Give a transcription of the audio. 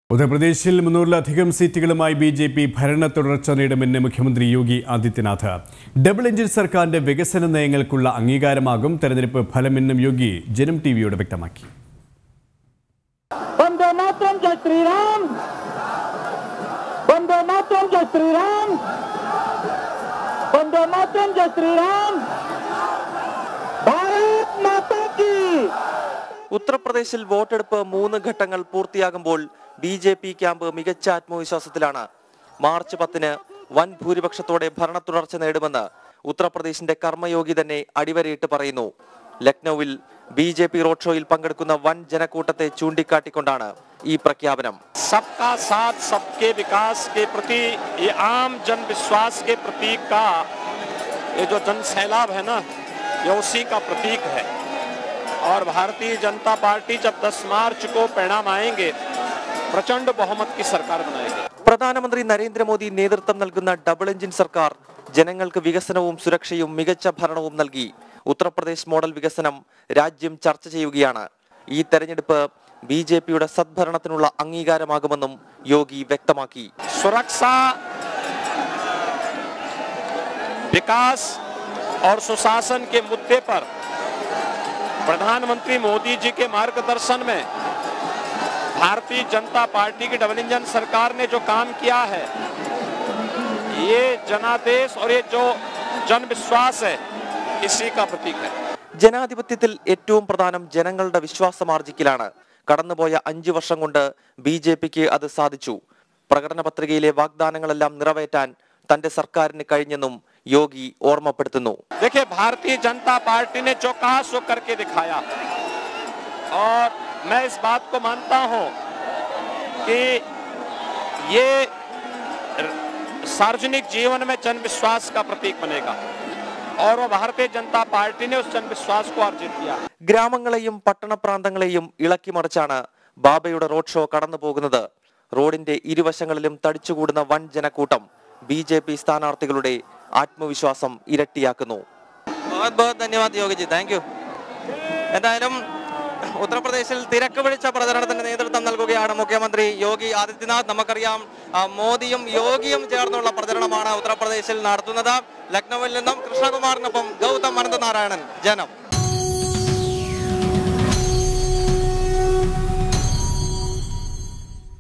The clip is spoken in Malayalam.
ഉത്തർപ്രദേശിൽ മുന്നൂറിലധികം സീറ്റുകളുമായി ബി ജെ പി ഭരണ തുടർച്ച നേടുമെന്ന് മുഖ്യമന്ത്രി യോഗി ആദിത്യനാഥ് ഡബിൾ എഞ്ചിൻ സർക്കാരിന്റെ വികസന നയങ്ങൾക്കുള്ള അംഗീകാരമാകും തെരഞ്ഞെടുപ്പ് ഫലമെന്നും യോഗി ജനം ടി വിയോട് വ്യക്തമാക്കി वंदे मातरम जय श्री राम वंदे मातरम जय श्री राम वंदे मातरम जय श्री राम भारत माता की ഉത്തർപ്രദേശിൽ വോട്ടെടുപ്പ് മൂന്ന് ഘട്ടങ്ങൾ പൂർത്തിയാകുമ്പോൾ ബി ജെ പി ക്യാമ്പ് മികച്ച ആത്മവിശ്വാസത്തിലാണ് മാർച്ച് പത്തിന് വൻ ഭൂരിപക്ഷത്തോടെ ഭരണ തുടർച്ച നേടുമെന്ന് ഉത്തർപ്രദേശിന്റെ കർമ്മയോഗി തന്നെ അടിവരയിട്ട് പറയുന്നു ലക്നൌവിൽ ബി ജെ പി റോഡ് ഷോയിൽ പങ്കെടുക്കുന്ന വൻ ജനക്കൂട്ടത്തെ ചൂണ്ടിക്കാട്ടിക്കൊണ്ടാണ് ഈ പ്രഖ്യാപനം सबका साथ सबके विकास के प्रति ये आम जन विश्वास के प्रतीक का ये जो जन सैलाब है ना ये उसी का प्रतीक है और भारतीय जनता पार्टी जब 10 मार्च को परिणाम आएंगे प्रचंड बहुमत की सरकार बनाएगी പ്രധാനമന്ത്രി നരേന്ദ്രമോദി നേതൃത്വം നൽകുന്ന ഡബിൾ എഞ്ചിൻ സർക്കാർ ജനങ്ങൾക്ക് വികസനവും സുരക്ഷയും മികച്ച ഭരണവും നൽകി ഉത്തർപ്രദേശ് മോഡൽ വികസനം രാജ്യം ചർച്ച ചെയ്യുകയാണ് ഈ തെരഞ്ഞെടുപ്പ് ബി ജെ പിയുടെ സദ്ഭരണത്തിനുള്ള അംഗീകാരമാകുമെന്നും യോഗി വ്യക്തമാക്കി सुरक्षा विकास और सुशासन के मुद्दे पर प्रधानमंत्री मोदी जी के मार्गदर्शन में भारतीय जनता पार्टी की डबल इंजन सरकार ने जो काम किया है ये जनादेश और ये जो जन विश्वास है इसी का प्रतीक है ജനാധിപത്യത്തിൽ ഏറ്റവും പ്രധാനം ജനങ്ങളുടെ വിശ്വാസമാർജിക്കലാണ് കടന്നുപോയ അഞ്ചു വർഷം കൊണ്ട് ബി ജെ പിക്ക് അത് സാധിച്ചു പ്രകടന പത്രികയിലെ വാഗ്ദാനങ്ങളെല്ലാം നിറവേറ്റാൻ തന്റെ സർക്കാരിന് കഴിഞ്ഞെന്നും യോഗി ഓർമ്മപ്പെടുത്തുന്നു देखिए भारतीय जनता पार्टी ने जो कहा सो करके दिखाया और मैं इस बात को मानता हूं कि ये र- सार्वजनिक जीवन में जन विश्वास का प्रतीक बनेगा और वो भारतीय जनता पार्टी ने उस जन विश्वास को अर्जित किया ഗ്രാമങ്ങളെയും പട്ടണപ്രാന്തങ്ങളെയും ഇളക്കിമറിച്ചാണ് ബാബയുടെ റോഡ് ഷോ കടന്നു പോകുന്നത് റോഡിന്റെ ഇരുവശങ്ങളിലും തടിച്ചുകൂടുന്ന വൻ ജനക്കൂട്ടം ബി ജെ പി സ്ഥാനാർത്ഥികളുടെ ആത്മവിശ്വാസം ഇരട്ടിയാക്കുന്നു ധന്യവാദ് യോഗിജി താങ്ക് യു എന്തായാലും ഉത്തർപ്രദേശിൽ തിരക്ക് പിടിച്ച പ്രചരണത്തിന് നേതൃത്വം നൽകുകയാണ് മുഖ്യമന്ത്രി യോഗി ആദിത്യനാഥ് നമുക്കറിയാം ആ, മോദിയും യോഗിയും ചേർന്നുള്ള പ്രചരണമാണ് ഉത്തർപ്രദേശിൽ നടത്തുന്നത് ലക്നൌവിൽ നിന്നും കൃഷ്ണകുമാറിനൊപ്പം ഗൗതം അനന്തനാരായണൻ ജനം